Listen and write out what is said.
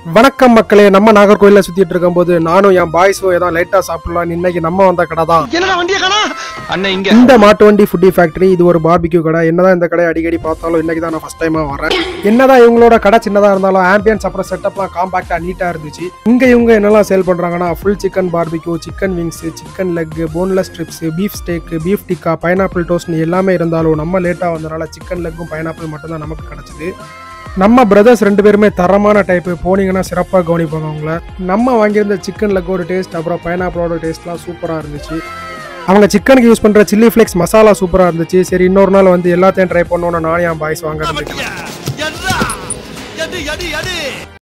வணக்கம் மக்களே நம்ம நாகர்கோயில சுத்திட்டு இருக்கும்போது நானும் என் பாய்ஸும் ஏதாவது லைட்டா சாப்பிடலாம் இன்னைக்கு நம்ம வந்த கடை தான் என்னடா வண்டிய காணா அண்ணன் இங்க இந்த மாட்டு வண்டி ஃபுட்டி ஃபேக்டரி இது ஒரு பார்பிக்யூ கடை என்னதான் இந்த கடை அடிக்கடி பார்த்தாலும் இன்னைக்கு தான் நான் ஃபர்ஸ்ட் டைமா வரேன் என்னதான் இவங்களோட கடை சின்னதா இருந்தாலும் ஆம்பியன்ஸ் அப்புறம் செட்டப்லாம் காம்பாக்டா நீட்டா இருந்துச்சு இங்க இவங்க என்னெல்லாம் சேல் பண்றாங்கன்னா full chicken barbecue chicken wings chicken leg boneless strips beef steak beef tikka pineapple toast எல்லாமே இருந்தாலும் நம்ம லேட்டா வந்தனால சிக்கன் லெக்கும் பைனாப்பிள் மட்டும் தான் நமக்கு கிடைச்சது நம்ம பிரதர்ஸ் ரெண்டு பேருமே தரமான டைப்பு போனீங்கன்னா சிறப்பாக கவனிப்பாங்க அவங்கள நம்ம வாங்கியிருந்த சிக்கன் லெக்கோட டேஸ்ட் அப்புறம் பைனாப்பிளோட டேஸ்ட்லாம் சூப்பராக இருந்துச்சு அவங்க சிக்கனுக்கு யூஸ் பண்ணுற சில்லி ஃப்ளேக்ஸ் மசாலா சூப்பராக இருந்துச்சு சரி இன்னொரு நாள் வந்து எல்லாத்தையும் ட்ரை பண்ணோன்னு நானே என் பாய்ஸ் வாங்க இருந்துச்சு எட்ரா எடு எடு எடு